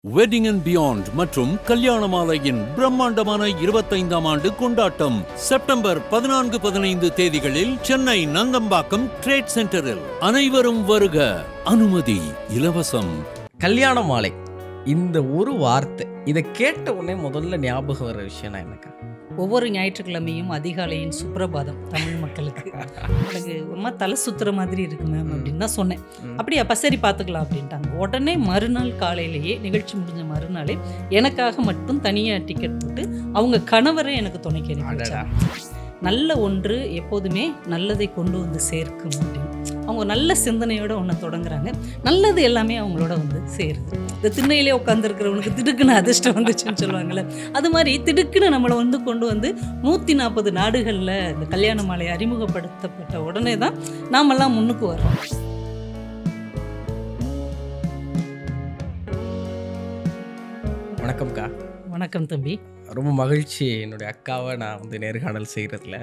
Wedding and beyond மற்றும் கல்யாண மாலையின் பிரம்மாண்டமான இருபத்தைந்தாம் ஆண்டு கொண்டாட்டம் செப்டம்பர் பதினான்கு பதினைந்து தேதிகளில் சென்னை நந்தம்பாக்கம் ட்ரேட் சென்டரில் அனைவரும் வருக அனுமதி இலவசம் கல்யாண மாலை இந்த ஒரு வார்த்தை இதை கேட்ட உடனே முதல்ல ஞாபகம் வர விஷயம்னா என்னக்கா ஒவ்வொரு ஞாயிற்றுக்கிழமையும் அதிகாலையின் சுப்பிரபாதம் தமிழ் மக்களுக்கு எனக்கு அம்மா தலை சுத்துற மாதிரி இருக்கு மேம் அப்படின்னு தான் சொன்னேன் ம். அப்படியா அப்ப சரி பார்த்துக்கலாம் அப்படின்ட்டாங்க உடனே மறுநாள் காலையிலேயே நிகழ்ச்சி முடிஞ்ச மறுநாளே எனக்காக மட்டும் தனியாக டிக்கெட் போட்டு அவங்க கணவரை எனக்கு துணைக்கு அனுப்பி அடடா. வச்சாங்க. நல்ல ஒன்று எப்போதுமே நல்லதை கொண்டு வந்து சேர்க்கும் அப்படின்னு அவங்க நல்ல சிந்தனையோட ஒன்று தொடங்குறாங்க நல்லது எல்லாமே அவங்களோட வந்து சேருது இந்த திண்ணையிலே உட்காந்துருக்கிறவனுக்கு திடுக்குன்னு அதிர்ஷ்டம் வந்துச்சுன்னு சொல்லுவாங்கல்ல அது மாதிரி திடுக்குன்னு நம்மளை வந்து கொண்டு வந்து நூற்றி நாற்பது நாடுகளில் இந்த கல்யாண மாலை அறிமுகப்படுத்தப்பட்ட உடனே தான் நாமெல்லாம் முன்னுக்கு வர்றோம் வணக்கம்க்கா வணக்கம் தம்பி ரொம்ப மகிழ்ச்சி என்னுடைய அக்காவை நான் வந்து நேர்காணல் செய்கிறதுல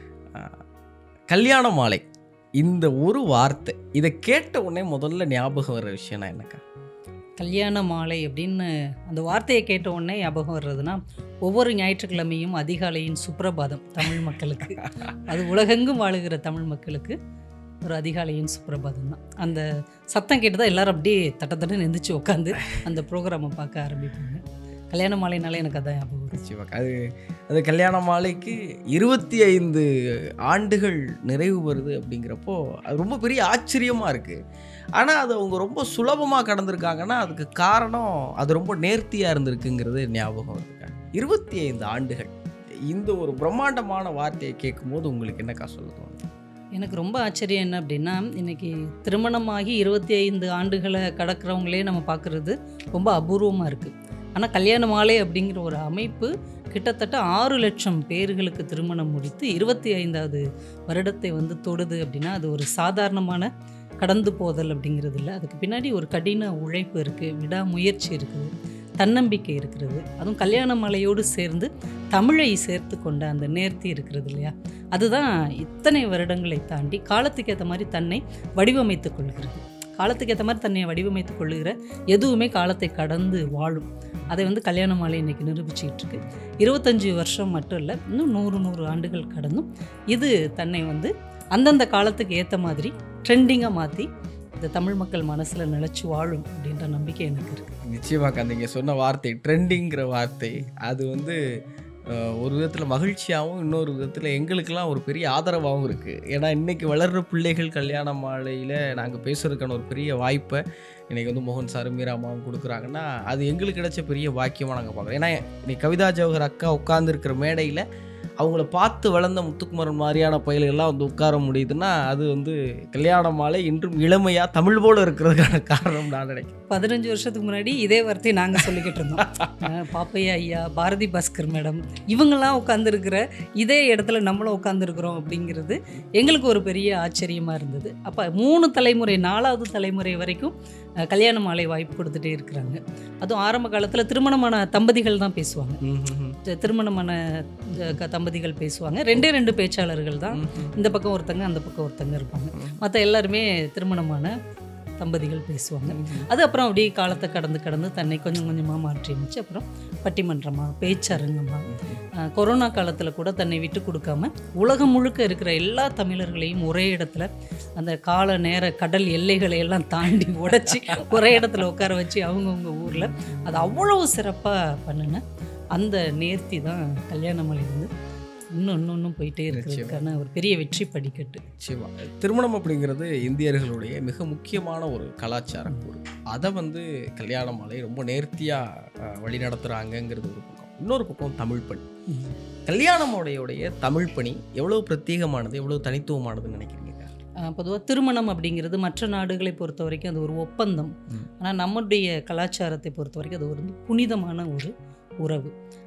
கல்யாண மாலை இந்த ஒரு வார்த்தை இதை கேட்ட உடனே முதல்ல ஞாபகம் வர விஷயம்னா என்னக்கா கல்யாண மாலை அப்படின்னு அந்த வார்த்தையை கேட்ட உடனே ஞாபகம் வர்றதுன்னா ஒவ்வொரு ஞாயிற்றுக்கிழமையும் அதிகாலையின் சுப்பிரபாதம் தமிழ் மக்களுக்கு அது உலகெங்கும் வாழுகிற தமிழ் மக்களுக்கு ஒரு அதிகாலையின் சுப்பிரபாதம் தான் அந்த சத்தம் கேட்டு தான் எல்லாரும் அப்படியே தட்ட தட்டன்னு எந்திரிச்சு உட்காந்து அந்த ப்ரோக்ராமை பார்க்க ஆரம்பிப்பாங்க கல்யாண மாலைனாலே எனக்கு அதான் ஞாபகம் வரும் நிச்சயமாக அது அது கல்யாண மாலைக்கு இருபத்தி ஐந்து ஆண்டுகள் நிறைவு வருது அப்படிங்கிறப்போ அது ரொம்ப பெரிய ஆச்சரியமாக இருக்குது ஆனால் அது அவங்க ரொம்ப சுலபமாக கடந்திருக்காங்கன்னா அதுக்கு காரணம் அது ரொம்ப நேர்த்தியாக இருந்திருக்குங்கிறது ஞாபகம் இருக்குங்க இருபத்தி ஐந்து ஆண்டுகள் இந்த ஒரு பிரம்மாண்டமான வார்த்தையை கேட்கும்போது உங்களுக்கு என்னக்கா சொல்ல தோணுது எனக்கு ரொம்ப ஆச்சரியம் என்ன அப்படின்னா இன்னைக்கு திருமணமாகி இருபத்தி ஐந்து ஆண்டுகளை கடக்கிறவங்களே நம்ம பார்க்குறது ரொம்ப அபூர்வமாக இருக்குது ஆனால் கல்யாண மாலை அப்படிங்கிற ஒரு அமைப்பு கிட்டத்தட்ட ஆறு லட்சம் பேர்களுக்கு திருமணம் முடித்து இருபத்தி ஐந்தாவது வருடத்தை வந்து தொடுது அப்படின்னா அது ஒரு சாதாரணமான கடந்து போதல் அப்படிங்கிறது இல்லை அதுக்கு பின்னாடி ஒரு கடின உழைப்பு இருக்குது விடாமுயற்சி இருக்குது தன்னம்பிக்கை இருக்கிறது அதுவும் கல்யாண மாலையோடு சேர்ந்து தமிழை சேர்த்து கொண்ட அந்த நேர்த்தி இருக்கிறது இல்லையா அதுதான் இத்தனை வருடங்களை தாண்டி காலத்துக்கு ஏற்ற மாதிரி தன்னை வடிவமைத்துக் கொள்கிறது காலத்துக்கு ஏற்ற மாதிரி தன்னை வடிவமைத்துக் கொள்ளுகிற எதுவுமே காலத்தை கடந்து வாழும் அதை வந்து கல்யாண மாலை இன்னைக்கு நிரூபிச்சுக்கிட்டு இருக்கு இருபத்தஞ்சி வருஷம் மட்டும் இல்லை இன்னும் நூறு நூறு ஆண்டுகள் கடந்தும் இது தன்னை வந்து அந்தந்த காலத்துக்கு ஏற்ற மாதிரி ட்ரெண்டிங்காக மாற்றி இந்த தமிழ் மக்கள் மனசில் நிலச்சி வாழும் அப்படின்ற நம்பிக்கை எனக்கு இருக்குது நிச்சயமாக நீங்கள் சொன்ன வார்த்தை ட்ரெண்டிங்கிற வார்த்தை அது வந்து அஹ், ஒரு விதத்தில் மகிழ்ச்சியாகவும் இன்னொரு விதத்தில் எங்களுக்கெல்லாம் ஒரு பெரிய ஆதரவாகவும் இருக்குது ஏன்னா இன்றைக்கி வளர்கிற பிள்ளைகள் கல்யாண மாலையில் நாங்கள் பேசுறதுக்கான ஒரு பெரிய வாய்ப்பை இன்றைக்கி வந்து மோகன் சார் மீராமாவும் கொடுக்குறாங்கன்னா அது எங்களுக்கு கிடைச்ச பெரிய பாக்கியமாக நாங்கள் பார்க்குறோம் ஏன்னா இன்னைக்கு கவிதா ஜவஹர் அக்கா உட்காந்துருக்கிற மேடையில் அவங்கள பார்த்து வளர்ந்த முத்துக்குமரன் மாதிரியான பயல்கள்லாம் வந்து உட்கார முடியுதுன்னா அது வந்து கல்யாண மாலை இன்றும் இளமையாக தமிழ் போல இருக்கிறதுக்கான காரணம் நான் நினைக்கிறேன் பதினஞ்சு வருஷத்துக்கு முன்னாடி இதே வார்த்தையை நாங்கள் சொல்லிக்கிட்டு இருந்தோம் அஹ் பாப்பையா ஐயா பாரதி பாஸ்கர் மேடம் இவங்கெல்லாம் உட்காந்துருக்கிற இதே இடத்துல நம்மளும் உட்காந்துருக்குறோம் அப்படிங்கிறது எங்களுக்கு ஒரு பெரிய ஆச்சரியமாக இருந்தது அப்போ மூணு தலைமுறை நாலாவது தலைமுறை வரைக்கும் அஹ், கல்யாண மாலை வாய்ப்பு கொடுத்துட்டே இருக்கிறாங்க அதுவும் ஆரம்ப காலத்தில் திருமணமான தம்பதிகள் தான் பேசுவாங்க தி- திருமணமான இந்த க- தம்பதிகள் பேசுவாங்க ரெண்டே ரெண்டு பேச்சாளர்கள் தான் இந்த பக்கம் ஒருத்தங்க அந்த பக்கம் ஒருத்தங்க இருப்பாங்க மற்ற எல்லாருமே திருமணமான தம்பதிகள் பேசுவாங்க அது அப்புறம் அப்படியே காலத்தை கடந்து கடந்து தன்னை கொஞ்சம் கொஞ்சமாக மாற்றி அமைச்சு அப்புறம் பட்டிமன்றமா பேச்சரங்கமா அஹ், கொரோனா காலத்தில் கூட தன்னை விட்டு கொடுக்காம உலகம் முழுக்க இருக்கிற எல்லா தமிழர்களையும் ஒரே இடத்துல அந்த கால நேர கடல் எல்லைகளை எல்லாம் தாண்டி உடைச்சி ஒரே இடத்துல உட்கார வச்சு அவங்கவுங்க ஊரில் அது அவ்வளவு சிறப்பாக பண்ணின அந்த நேர்த்தி தான் கல்யாணமலை வந்து இன்னும் இன்னும் இன்னும் போயிட்டே இருக்கிறதுக்கான ஒரு பெரிய வெற்றி படிக்கட்டு நிச்சயமா திருமணம் அப்படிங்கிறது இந்தியர்களுடைய மிக முக்கியமான ஒரு கலாச்சார கூறு அதை வந்து கல்யாண மாலை ரொம்ப நேர்த்தியாக வழி நடத்துகிறாங்கங்கிறது ஒரு பக்கம் இன்னொரு பக்கம் தமிழ் பணி கல்யாண மாலையுடைய தமிழ் பணி எவ்வளோ பிரத்யேகமானது எவ்வளோ தனித்துவமானதுன்னு நினைக்கிறீங்க பொதுவாக திருமணம் அப்படிங்கிறது மற்ற நாடுகளை பொறுத்த வரைக்கும் அது ஒரு ஒப்பந்தம் ம். ஆனால் நம்முடைய கலாச்சாரத்தை பொறுத்த வரைக்கும் அது ஒரு புனிதமான ஒரு உறவு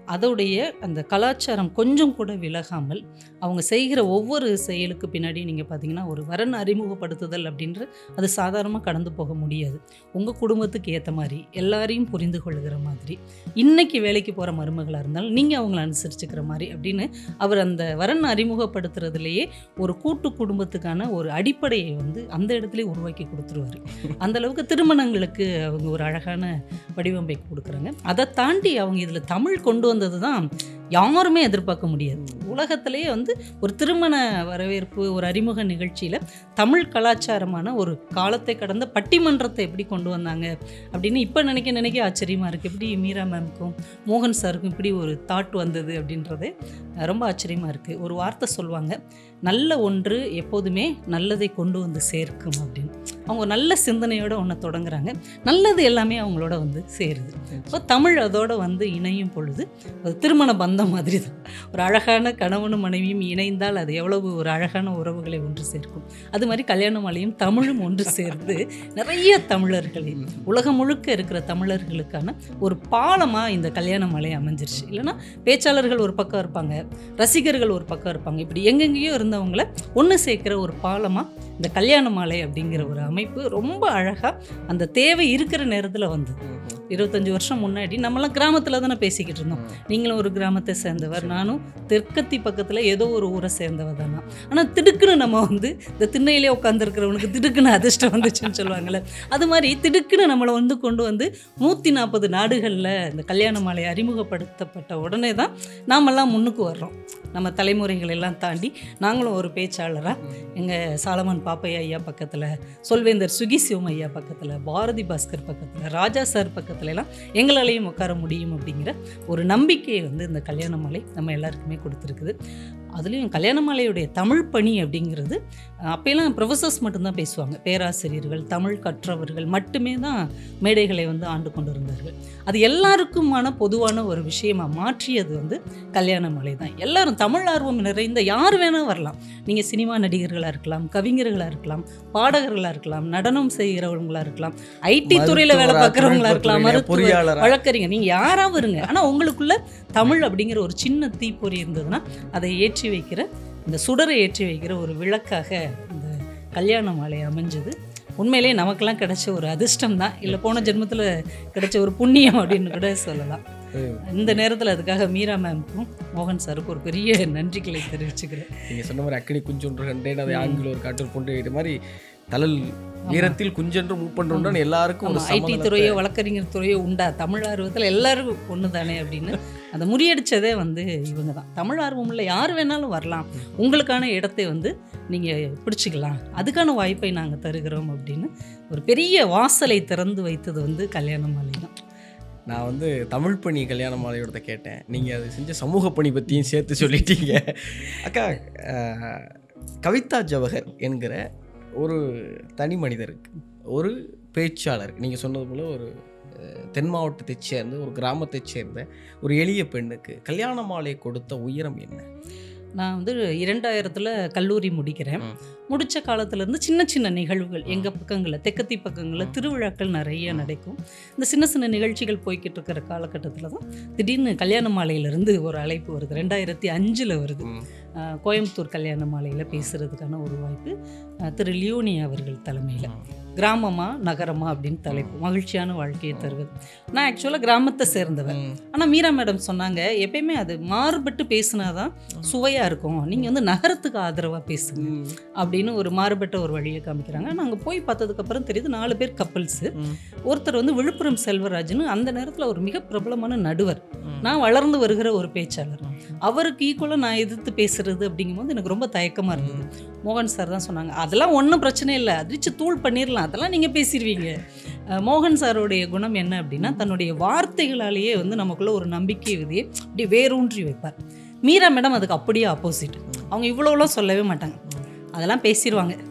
அதோடைய அந்த கலாச்சாரம் கொஞ்சம் கூட விலகாமல் அவங்க செய்கிற ஒவ்வொரு செயலுக்கு பின்னாடி நீங்கள் பார்த்தீங்கன்னா ஒரு வரன் அறிமுகப்படுத்துதல் அப்படின்ற அது சாதாரணமாக கடந்து போக முடியாது உங்கள் குடும்பத்துக்கு ஏற்ற மாதிரி எல்லாரையும் புரிந்து கொள்ளுகிற மாதிரி இன்னைக்கு வேலைக்கு போகிற மருமகளாக இருந்தாலும் நீங்கள் அவங்கள அனுசரிச்சுக்கிற மாதிரி அப்படின்னு அவர் அந்த வரன் அறிமுகப்படுத்துறதுலேயே ஒரு கூட்டு குடும்பத்துக்கான ஒரு அடிப்படையை வந்து அந்த இடத்துல உருவாக்கி கொடுத்துருவாரு அந்த அளவுக்கு திருமணங்களுக்கு அவங்க ஒரு அழகான வடிவமைப்பு கொடுக்குறாங்க அதை தாண்டி அவங்க இதில் தமிழ் கொண்டு வந்தது தான் யாருமே எதிர்பார்க்க முடியாது உலகத்திலேயே வந்து ஒரு திருமண வரவேற்பு ஒரு அறிமுக நிகழ்ச்சியில் தமிழ் கலாச்சாரமான ஒரு காலத்தை கடந்த பட்டிமன்றத்தை எப்படி கொண்டு வந்தாங்க அப்படின்னு இப்போ நினைக்க நினைக்க ஆச்சரியமாக இருக்குது எப்படி மீரா மேம்க்கும் மோகன் சாருக்கும் இப்படி ஒரு தாட் வந்தது அப்படின்றதே அஹ், ரொம்ப ஆச்சரியமாக இருக்குது ஒரு வார்த்தை சொல்லுவாங்க நல்ல ஒன்று எப்போதுமே நல்லதை கொண்டு வந்து சேர்க்கும் அப்படின்னு அவங்க ஒரு நல்ல சிந்தனையோட ஒன்று தொடங்குறாங்க நல்லது எல்லாமே அவங்களோட வந்து சேருது ஸோ தமிழ் அதோட வந்து இணையும் பொழுது அது திருமண பந்தம் மாதிரி தான் ஒரு அழகான கணவனும் மனைவியும் இணைந்தால் அது எவ்வளவு ஒரு அழகான உறவுகளை ஒன்று சேர்க்கும் அது மாதிரி கல்யாண மாலையும் தமிழும் ஒன்று சேர்ந்து நிறைய தமிழர்களை உலகம் முழுக்க இருக்கிற தமிழர்களுக்கான ஒரு பாலமாக இந்த கல்யாண மாலை அமைஞ்சிருச்சு இல்லைன்னா பேச்சாளர்கள் ஒரு பக்கம் இருப்பாங்க ரசிகர்கள் ஒரு பக்கம் இருப்பாங்க இப்படி எங்கெங்கேயோ இருந்தவங்கள ஒன்று சேர்க்கிற ஒரு பாலமாக இந்த கல்யாண மாலை அப்படிங்கிற ஒரு அமைப்பு ரொம்ப அழகாக அந்த தேவை இருக்கிற நேரத்தில் வந்தது இருபத்தஞ்சி வருஷம் முன்னாடி நம்மலாம் கிராமத்தில் தானே பேசிக்கிட்டு இருந்தோம் நீங்களும் ஒரு கிராமத்தை சேர்ந்தவர் நானும் தெற்கத்தி பக்கத்தில் ஏதோ ஒரு ஊரை சேர்ந்தவர் தானா ஆனால் திடுக்குன்னு நம்ம வந்து இந்த திண்ணையிலே உட்காந்துருக்கிறவனுக்கு திடுக்குன்னு அதிர்ஷ்டம் வந்துச்சுன்னு சொல்லுவாங்கள்ல அது மாதிரி திடுக்குன்னு நம்மளை வந்து கொண்டு வந்து நூற்றி நாற்பது நாடுகளில் இந்த கல்யாண மாலை அறிமுகப்படுத்தப்பட்ட உடனே தான் நாமெல்லாம் முன்னுக்கு வர்றோம் நம்ம தலைமுறைகள் எல்லாம் தாண்டி நாங்களும் ஒரு பேச்சாளராக எங்கள் சாலமன் பாப்பையா ஐயா பக்கத்தில் சொல்வேந்தர் சுகி சிவம் ஐயா பக்கத்தில் பாரதி பாஸ்கர் பக்கத்தில் ராஜா சார் பக்கத்துல எல்லாம் எங்களாலையும் உட்கார முடியும் அப்படிங்கிற ஒரு நம்பிக்கையை வந்து இந்த கல்யாண மாலை நம்ம எல்லாருக்குமே கொடுத்துருக்குது அதுலேயும் கல்யாண மாலையுடைய தமிழ் பணி அப்படிங்கிறது அஹ், அப்பெல்லாம் ப்ரொஃபஸர்ஸ் மட்டும்தான் பேசுவாங்க பேராசிரியர்கள் தமிழ் கற்றவர்கள் மட்டுமே தான் மேடைகளை வந்து ஆண்டு கொண்டு இருந்தார்கள் அது எல்லாருக்குமான பொதுவான ஒரு விஷயமா மாற்றியது வந்து கல்யாண மாலை தான் எல்லாரும் தமிழ் ஆர்வம் நிறைந்த யார் வேணால் வரலாம் நீங்கள் சினிமா நடிகர்களாக இருக்கலாம் கவிஞர்களாக இருக்கலாம் பாடகர்களாக இருக்கலாம் நடனம் செய்கிறவங்களா இருக்கலாம் ஐடி துறையில் வேலை மருத்துவரா, பார்க்குறவங்களா இருக்கலாம் தொழில்நுட்ப மருத்துவர் பொறியாளரா வழக்கறிஞர் நீங்கள் யாராவது இருங்க ஆனால் உங்களுக்குள்ள தமிழ் அப்படிங்கிற ஒரு சின்ன தீப்பொறி இருந்ததுன்னா அதை ஏற்றி வைக்கிற இந்த சுடரை ஏற்றி வைக்கிற ஒரு விளக்காக இந்த கல்யாண மாலை அமைஞ்சது உண்மையிலேயே நமக்கெல்லாம் கிடைச்ச ஒரு அதிர்ஷ்டம் தான் இல்லை போன ஜென்மத்தில் கிடைச்ச ஒரு புண்ணியம் அப்படின்னு கூட சொல்லலாம் இந்த நேரத்தில் அதுக்காக மீரா மேம்க்கும் மோகன் சாருக்கும் ஒரு பெரிய நன்றிகளை தெரிவிச்சுக்கிறேன் நீங்க சொன்ன மாதிரி அக்கினி குஞ்சொன்று கண்டேன் அதை ஆங்கில ஒரு காட்டில் கொண்டு இது மாதிரி தலல் வீரத்தில் குஞ்சென்று மூப்பன்று எல்லாருக்கும் ஒரு ஆமாம் ஐடி சமதளத்தை- துறையோ வழக்கறிஞர் துறையோ உண்டா தமிழ் ஆர்வத்தில் எல்லாரும் ஒன்று தானே அப்படின்னு அதை முறியடிச்சதே வந்து இவங்க தான் தமிழ் ஆர்வம் இல்லை யார் வேணாலும் வரலாம் உங்களுக்கான இடத்தை வந்து நீங்கள் பிடிச்சிக்கலாம் அதுக்கான வாய்ப்பை நாங்கள் தருகிறோம் அப்படின்னு ஒரு பெரிய வாசலை திறந்து வைத்தது வந்து கல்யாண மாலை தான் நான் வந்து தமிழ் பணி கல்யாண மாலையோட கேட்டேன் நீங்கள் அது செஞ்ச சமூக பணி பற்றியும் சேர்த்து சொல்லிட்டீங்க அக்கா அஹ், கவிதா ஜவஹர் என்கிற ஒரு தனி மனிதருக்கு ஒரு பேச்சாளர் நீங்கள் சொன்னது போல் ஒரு அஹ், தென் மாவட்டத்தைச் சேர்ந்த ஒரு கிராமத்தைச் சேர்ந்த ஒரு எளிய பெண்ணுக்கு கல்யாண மாலை கொடுத்த உயரம் என்ன நான் வந்து இரண்டாயிரத்தில் கல்லூரி முடிக்கிறேன் ம். முடித்த காலத்துலேருந்து சின்ன சின்ன நிகழ்வுகள் எங்கள் பக்கங்களில் தெக்கத்தி பக்கங்களில் திருவிழாக்கள் நிறைய நடக்கும் இந்த சின்ன சின்ன நிகழ்ச்சிகள் போய்கிட்டு இருக்கிற காலகட்டத்தில் தான் திடீர்னு கல்யாண மாலையிலேருந்து ஒரு அழைப்பு வருது ரெண்டாயிரத்தி அஞ்சில் வருது ம். அஹ், கோயம்புத்தூர் கல்யாண மாலையில் பேசுகிறதுக்கான ஒரு வாய்ப்பு அஹ், திரு லியோனி அவர்கள் தலைமையில் கிராமமா நகரமா அப்படின்னு தலைப்பு மகிழ்ச்சியான வாழ்க்கையை தருவது நான் ஆக்சுவலாக கிராமத்தை சேர்ந்தவன் ம். ஆனால் மீரா மேடம் சொன்னாங்க எப்பயுமே அது மாறுபட்டு பேசுனாதான் சுவையாக இருக்கும் நீங்கள் வந்து நகரத்துக்கு ஆதரவாக பேசுங்க ம். அப்படின்னு ஒரு மாறுபட்ட ஒரு வழியை காமிக்கிறாங்க நாங்கள் போய் பார்த்ததுக்கப்புறம் தெரியுது நாலு பேர் கப்பல்ஸு ம். ஒருத்தர் வந்து விழுப்புரம் செல்வராஜ்னு அந்த நேரத்தில் ஒரு மிக பிரபலமான நடுவர் ம். நான் வளர்ந்து வருகிற ஒரு பேச்சாளர் அவருக்கு ஈக்குவலாக நான் எதிர்த்து பேசுறது அப்படிங்கும்போது எனக்கு ரொம்ப தயக்கமாக இருந்தது மோகன் சார் தான் சொன்னாங்க அதெல்லாம் ஒன்றும் பிரச்சனை இல்லை அதிர்ச்சி தூள் பண்ணிடலாம் அதெல்லாம் நீங்கள் பேசிடுவீங்க அஹ் மோகன் சாருடைய குணம் என்ன அப்படின்னா தன்னுடைய வார்த்தைகளாலேயே வந்து நமக்குள்ள ஒரு நம்பிக்கை விதியை அப்படியே வேரூன்றி வைப்பார் மீரா மேடம் அதுக்கு அப்படியே ஆப்போசிட் அவங்க இவ்வளோலாம் சொல்லவே மாட்டாங்க அதெல்லாம் பேசிடுவாங்க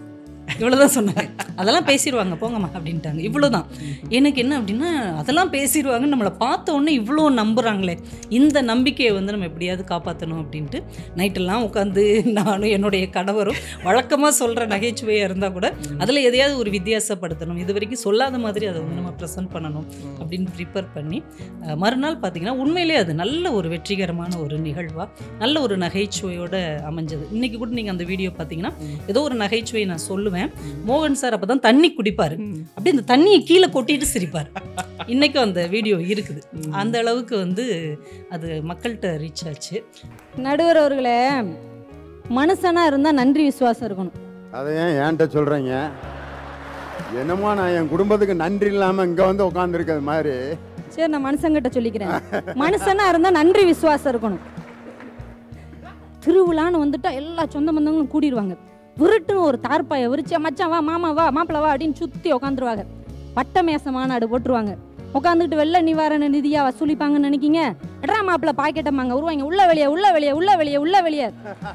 இவ்வளோதான் சொன்னாங்க அதெல்லாம் பேசிடுவாங்க போங்கம்மா அப்படின்ட்டாங்க இவ்வளோதான் எனக்கு என்ன அப்படின்னா அதெல்லாம் பேசிடுவாங்க நம்மளை பார்த்த உடனே இவ்வளோ நம்புகிறாங்களே இந்த நம்பிக்கையை வந்து நம்ம எப்படியாவது காப்பாற்றணும் அப்படின்ட்டு நைட்டெல்லாம் உட்காந்து நானும் என்னுடைய கணவரும் வழக்கமாக சொல்கிற நகைச்சுவையாக இருந்தால் கூட அதில் எதையாவது ஒரு வித்தியாசப்படுத்தணும் இது வரைக்கும் சொல்லாத மாதிரி அதை வந்து நம்ம ப்ரெசென்ட் பண்ணணும் அப்படின்னு ப்ரிப்பேர் பண்ணி அஹ், மறுநாள் பார்த்தீங்கன்னா உண்மையிலே அது நல்ல ஒரு வெற்றிகரமான ஒரு நிகழ்வாக நல்ல ஒரு நகைச்சுவையோட அமைஞ்சது இன்னைக்கு கூட நீங்கள் அந்த வீடியோ பார்த்தீங்கன்னா ஏதோ ஒரு நகைச்சுவை நான் சொல்லுவேன் மோகன் சார் அப்போ தான் தண்ணி குடிப்பார் அப்படியே அந்த தண்ணியை கீழே கொட்டிட்டு சிரிப்பார் இன்னைக்கும் அந்த வீடியோ இருக்குது அந்த அளவுக்கு வந்து அது மக்கள்கிட்ட ரீச் ஆச்சு நடுவர் அவர்களே மனுஷனா இருந்தா நன்றி விசுவாசம் இருக்கணும் அதை ஏன் என்கிட்ட சொல்கிறீங்க என்னமோ நான் என் குடும்பத்துக்கு நன்றி இல்லாமல் இங்கே வந்து உட்காந்துருக்கிறது மாதிரி சரி நான் மனுஷங்கிட்ட சொல்லிக்கிறேன் மனுஷனா இருந்தா நன்றி விசுவாசம் இருக்கணும் திருவிழான்னு வந்துட்டா எல்லா சொந்த பந்தங்களும் கூடிடுவாங்க விருட்டுன்னு ஒரு தார்ப்பாயை விரிச்சு மச்சான் வா மாமா வா மாப்பிள வா அப்படின்னு சுத்தி உட்காந்துருவாங்க பட்டமேச மாநாடு போட்டுருவாங்க உட்காந்துக்கிட்டு வெள்ள நிவாரண நிதியா வசூலிப்பாங்கன்னு நினைக்கிங்க எட்ரா மாப்பிள பாக்கெட்டமாங்க உருவாங்க உள்ள வெளியே உள்ள வெளியே உள்ள வெளியே உள்ள வெளியே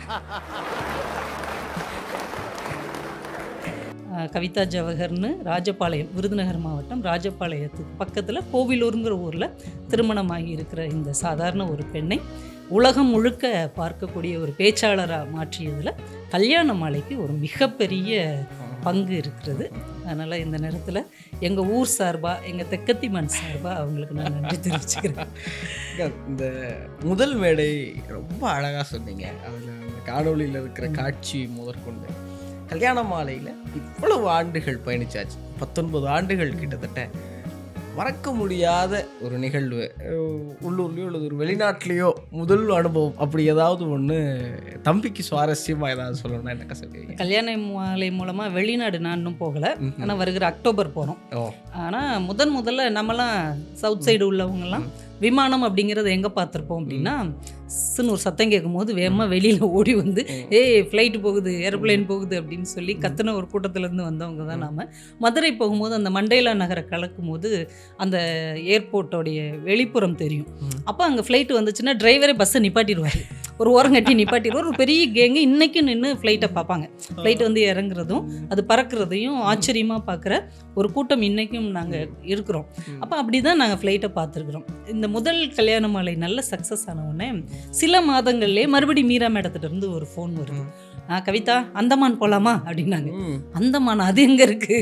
அஹ், கவிதா ஜவஹர்னு ராஜபாளையம் விருதுநகர் மாவட்டம் ராஜபாளையத்துக்கு பக்கத்தில் கோவிலூருங்கிற ஊரில் திருமணமாகி இருக்கிற இந்த சாதாரண ஒரு பெண்ணை உலகம் முழுக்க பார்க்கக்கூடிய ஒரு பேச்சாளராக மாற்றியதில் கல்யாண மாலைக்கு ஒரு மிகப்பெரிய பங்கு இருக்கிறது அதனால் இந்த நேரத்தில் எங்கள் ஊர் சார்பாக எங்கள் தெக்கத்திமன் சார்பாக அவங்களுக்கு நான் நன்றி தெரிவிச்சுக்கிறேன் இந்த முதல் மேடை ரொம்ப அழகாக சொன்னீங்க அதில் அந்த காணொளியில் இருக்கிற காட்சி முதற்கொண்டு கல்யாண மாலையில் இவ்வளவு ஆண்டுகள் பயணிச்சாச்சு பத்தொன்பது ஆண்டுகள் கிட்டத்தட்ட மறக்க முடியாத ஒரு நிகழ்வு அஹ் உள்ளூர்லேயோ அல்லது ஒரு வெளிநாட்டிலேயோ முதல் அனுபவம் அப்படி ஏதாவது ஒன்று தம்பிக்கு சுவாரஸ்யமாக ஏதாவது சொல்லணும்னா என்னக்கா சொல்லுவீங்க கல்யாண மாலை மூலமாக வெளிநாடு நான் இன்னும் போகலை ஆனால் வருகிற அக்டோபர் போகிறோம் ஓ ஆனால் முதன் முதல்ல நம்மலாம் சவுத் சைடு உள்ளவங்கலாம் விமானம் அப்படிங்கிறத எங்கே பார்த்துருப்போம் அப்படின்னா சின்னு ஒரு சத்தம் கேட்கும் போது வேகமாக வெளியில் ஓடி வந்து ஏய் ஃப்ளைட் போகுது ஏரோப்ளேன் போகுது அப்படின்னு சொல்லி கத்துன ஒரு கூட்டத்திலேருந்து வந்தவங்க தான் நாம் மதுரை போகும்போது அந்த மண்டேலா நகரை கலக்கும் போது அந்த ஏர்போர்ட்டோடைய வெளிப்புறம் தெரியும் அப்போ அங்கே ஃப்ளைட் வந்துச்சுன்னா டிரைவரே பஸ்ஸை நிப்பாட்டிடுவார் ஒரு ஓரம் கட்டி நிப்பாட்டிடுவார் ஒரு பெரிய கேங்கு இன்றைக்கும் நின்று ஃப்ளைட்டை பார்ப்பாங்க ஃப்ளைட் வந்து இறங்குறதும் அது பறக்கிறதையும் ஆச்சரியமாக பார்க்குற ஒரு கூட்டம் இன்றைக்கும் நாங்கள் இருக்கிறோம் அப்போ அப்படி தான் நாங்கள் ஃப்ளைட்டை பார்த்துருக்குறோம் இந்த முதல் கல்யாண மாலை நல்ல சக்ஸஸ் ஆன உடனே சில மாதங்கள்லேயே மறுபடியும் மீரா மேடத்துல இருந்து ஒரு ஃபோன் வருது ஆ கவிதா அந்தமான் போகலாமா அப்படின்னாங்க ம். அந்தமான் அது எங்கே இருக்கு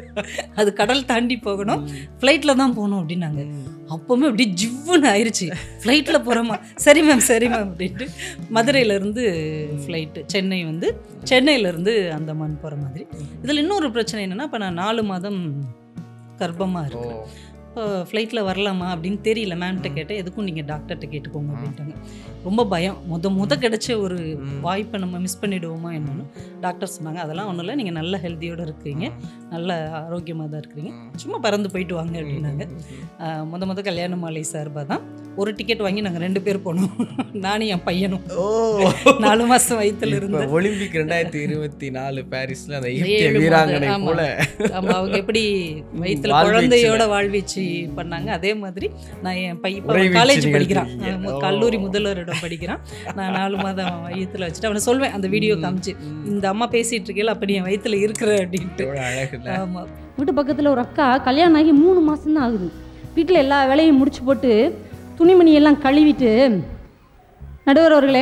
அது கடல் தாண்டி போகணும் ஃப்ளைட்டில் தான் போகணும் அப்படின்னாங்க அப்போவுமே அப்படியே ஜிவ்வுன்னு ஆயிடுச்சு ஃப்ளைட்டில் போகிறோமா சரி மேம் சரி மேம் அப்படின்ட்டு மதுரையிலேருந்து ஃப்ளைட்டு சென்னை வந்து சென்னையிலேருந்து அந்தமான் போகிற மாதிரி இதில் இன்னொரு பிரச்சனை என்னென்னா இப்போ நான் நாலு மாதம் கர்ப்பமாக ஓ இருக்கேன் இப்போ ஃப்ளைட்டில் வரலாமா அப்படின்னு தெரியல மேம்கிட்ட கேட்டேன் எதுக்கும் நீங்கள் டாக்டர்கிட்ட கேட்டுக்கோங்க அப்படின்ட்டாங்க ரொம்ப பயம் முத முத கிடைச்ச ஒரு வாய்ப்பை நம்ம மிஸ் பண்ணிடுவோமா என்னன்னு டாக்டர் சொன்னாங்க அதெல்லாம் ஒன்றும் இல்லை நீங்கள் நல்ல ஹெல்த்தியோடு இருக்கிறீங்க நல்ல ஆரோக்கியமாக தான் இருக்கிறீங்க சும்மா பறந்து போயிட்டு வாங்க அப்படின்னாங்க ஆஹ் முத முத கல்யாண மாலை சார்பாக தான் ஒரு டிக்கெட் வாங்கி நாங்கள் ரெண்டு பேர் போனோம் நானும் என் பையனும் ஓ நாலு மாதம் வயிற்றுல இப்ப இருந்து ஒலிம்பிக் ரெண்டாயிரத்தி இருபத்தி நாலு பாரிஸ்ல அந்த ஏழு எகிப்திய மாத- வீராங்கனை ஆமா. போல ஆமா அவங்க எப்படி வயிற்றுல வாழ்வீச்சுல. குழந்தையோட வாழ்வீச்சு பண்ணாங்க அதே மாதிரி நான் என் பையன் உறைவீச்சு காலேஜ் படிக்கிறான் நிகழ்த்திருக்கீங்க. ஆமா, ஓ. கல்லூரி முதல்வரிடம் படிக்கிறான் நான் நாலு மாதம் வயிற்றுல வச்சுட்டு அவனை சொல்வேன் அந்த வீடியோ காமிச்சு இந்த அம்மா பேசிட்டு இருக்கேல அப்படி என் வயிற்றுல இருக்கிற அப்படின்ட்டு எவ்வளவு அழகு இல்ல ஆமா வீட்டு பக்கத்தில் ஒரு அக்கா கல்யாணம் ஆகி மூணு மாதம் தான் ஆகுது வீட்டில் எல்லா வேலையும் முடிச்சு போட்டு துணிமணி எல்லாம் கழுவிட்டு நடுவர் அவர்களே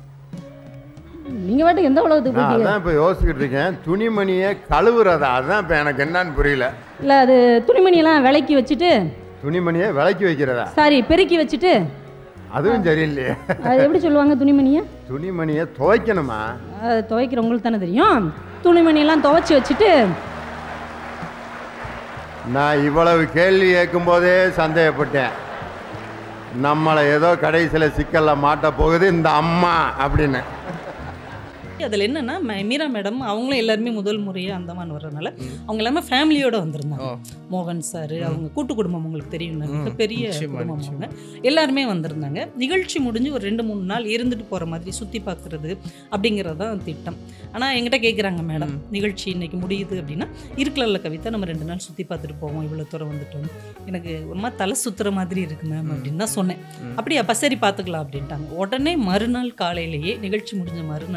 நீங்கள் வாட்டுக்கு எந்த உலகத்துக்கு நான் போயிட்டீங்க அதான் இப்போ யோசிச்சுக்கிட்டு இருக்கேன் துணிமணியை கழுவுறதா அதுதான் இப்போ எனக்கு என்னன்னு புரியல இல்லை அது துணிமணியெல்லாம் விலைக்கு வச்சுட்டு துணிமணியை விலைக்கு வைக்கிறதா சாரி பெருக்கி வச்சுட்டு அதுவும் சரியில்லையே அது எப்படி சொல்லுவாங்க துணிமணியை துணிமணியை துவைக்கணுமா அது துவைக்கிறவங்களுக்கு தானே தெரியும் துணிமணியெல்லாம் துவைச்சி வச்சுட்டு நான் இவ்வளவு கேள்வி கேட்கும் போதே சந்தேகப்பட்டேன் நம்மளை ஏதோ கடைசியில் சிக்கல்ல மாட்ட போகுது இந்த அம்மா அப்படின்னு அதில் என்னன்னா ம- மீரா மேடம் அவங்களும் எல்லாருமே முதல் முறையாக அந்தமான் வர்றதுனால அவங்க எல்லாமே ஃபேமிலியோட வந்திருந்தாங்க ஓ. மோகன் சார் அவங்க கூட்டு குடும்பம் உங்களுக்கு தெரியும் மிகப்பெரிய நிச்சயமா, குடும்பம் நிச்சயமா. அவங்க எல்லாருமே வந்திருந்தாங்க நிகழ்ச்சி முடிஞ்சு ஒரு ரெண்டு மூணு நாள் இருந்துட்டு போகிற மாதிரி சுற்றி பார்க்குறது அப்படிங்கிறது தான் திட்டம் ஆனால் எங்கிட்ட கேட்குறாங்க மேடம் நிகழ்ச்சி இன்னைக்கு முடியுது அப்படின்னா இருக்கலல்ல கவிதா நம்ம ரெண்டு நாள் சுற்றி பார்த்துட்டு போவோம் இவ்வளோ தூரம் வந்துட்டோம் எனக்கு ஒரு மாதிரி தலை சுற்றுற மாதிரி இருக்கு மேம் அப்படின்னு தான் சொன்னேன் அப்படியா அப்ப சரி பார்த்துக்கலாம் அப்படின்ட்டாங்க உடனே மறுநாள் காலையிலேயே நிகழ்ச்சி முடிஞ்ச மறுநாளே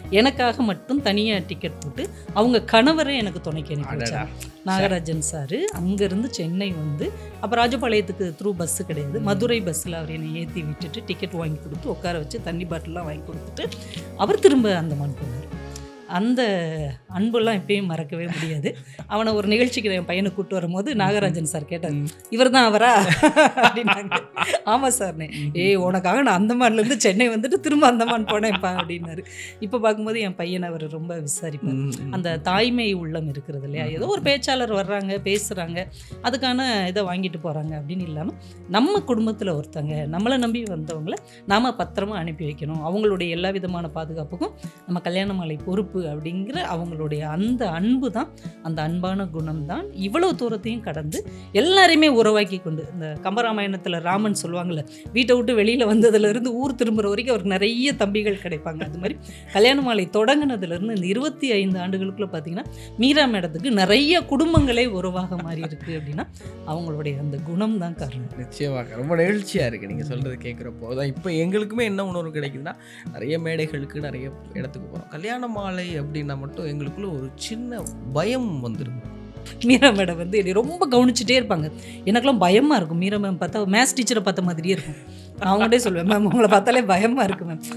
எனக்காக மட்டும் தனியாக டிக்கெட் போட்டு அவங்க கணவரே எனக்கு துணைக்கு அனுப்பி அடடா. வச்சாங்க நாகராஜன் சார் அங்கேருந்து சென்னை வந்து அப்போ ராஜபாளையத்துக்கு த்ரூ பஸ்ஸு கிடையாது மதுரை பஸ்ஸில் அவர் என்னை ஏற்றி விட்டுட்டு டிக்கெட் வாங்கி கொடுத்து உட்கார வச்சு தண்ணி பாட்டிலாம் வாங்கி கொடுத்துட்டு அவர் திரும்ப அந்தமான் போனார் அந்த அன்பெல்லாம் எப்பயும் மறக்கவே முடியாது அவனை ஒரு நிகழ்ச்சிக்கு என் பையனை கூப்பிட்டு வரும்போது நாகராஜன் சார் கேட்டார் இவர் தான் அவரா அப்படின்னாங்க ஆமாம் சார்னே ஏய் உனக்காக நான் அந்தமான்லேருந்து சென்னை வந்துட்டு திரும்ப அந்தமான் போனேன்ப்பா அப்படின்னாரு இப்போ பார்க்கும்போது என் பையனை அவர் ரொம்ப விசாரிப்பார் அந்த தாய்மை உள்ளம் இருக்கிறது இல்லையா ஏதோ ஒரு பேச்சாளர் வர்றாங்க பேசுகிறாங்க அதுக்கான இதை வாங்கிட்டு போகிறாங்க அப்படின்னு இல்லாமல் நம்ம குடும்பத்தில் ஒருத்தங்க நம்மளை நம்பி வந்தவங்கள நாம் பத்திரமா அனுப்பி வைக்கணும் அவங்களுடைய எல்லா விதமான பாதுகாப்புக்கும் நம்ம கல்யாண மாலை பொறுப்பு அப்படிங்கிற அவங்களுடைய அந்த அன்பு தான் அந்த அன்பான குணம் தான் இவ்வளோ தூரத்தையும் கடந்து எல்லாரையுமே உறவாக்கி கொண்டு இந்த கம்பராமாயணத்தில் ராமன் சொல்லுவாங்கள்ல வீட்டை விட்டு வெளியில் வந்ததுலேருந்து ஊர் திரும்புகிற வரைக்கும் அவருக்கு நிறைய தம்பிகள் கிடைப்பாங்க அது மாதிரி கல்யாண மாலை தொடங்கினதுலேருந்து இந்த இருபத்தி ஐந்து ஆண்டுகளுக்குள்ள பார்த்தீங்கன்னா மீரா மேடத்துக்கு நிறைய குடும்பங்களே உறவாக மாறி இருக்கு அப்படின்னா அவங்களுடைய அந்த குணம் தான் காரணம் நிச்சயமாக ரொம்ப நெகிழ்ச்சியாக இருக்குது நீங்கள் சொல்கிறது கேட்குறப்போ தான் இப்போ எங்களுக்குமே என்ன உணர்வு கிடைக்குதுன்னா நிறைய மேடைகளுக்கு நிறைய இடத்துக்கு போகிறோம் கல்யாண மாலை அப்படின்னா மட்டும் எங்களுக்குள்ள ஒரு சின்ன பயம் வந்துடும் மீரா மேடம் வந்து என்னை ரொம்ப கவனிச்சுட்டே இருப்பாங்க எனக்கெல்லாம் பயமாக இருக்கும் மீரா மேம் பார்த்தா மேத்ஸ் டீச்சரை பார்த்த மாதிரியே இருக்கும் நான் அவங்கள்டே சொல்லுவேன் மேம் உங்களை பார்த்தாலே பயமாக இருக்கு மேம்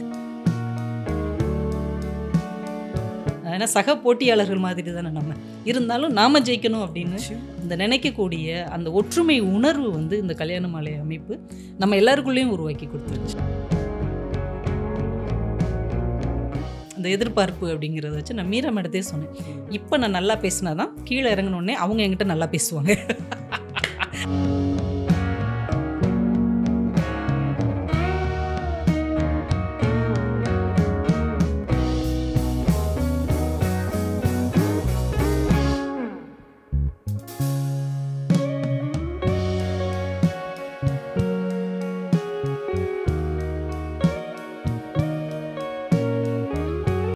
ஏன்னா சக போட்டியாளர்கள் மாதிரி தானே நம்ம இருந்தாலும் நாம ஜெயிக்கணும் அப்படின்னு இந்த நினைக்கக்கூடிய அந்த ஒற்றுமை உணர்வு வந்து இந்த கல்யாண மாலை அமைப்பு நம்ம எல்லாருக்குள்ளேயும் உருவாக்கி கொடுத்துருச்சு அந்த எதிர்பார்ப்பு அப்படிங்கிறத வச்சு நான் மீரா மேடத்தே சொன்னேன் இப்போ நான் நல்லா பேசினா தான் கீழே இறங்கினோடனே அவங்க என்கிட்ட நல்லா பேசுவாங்க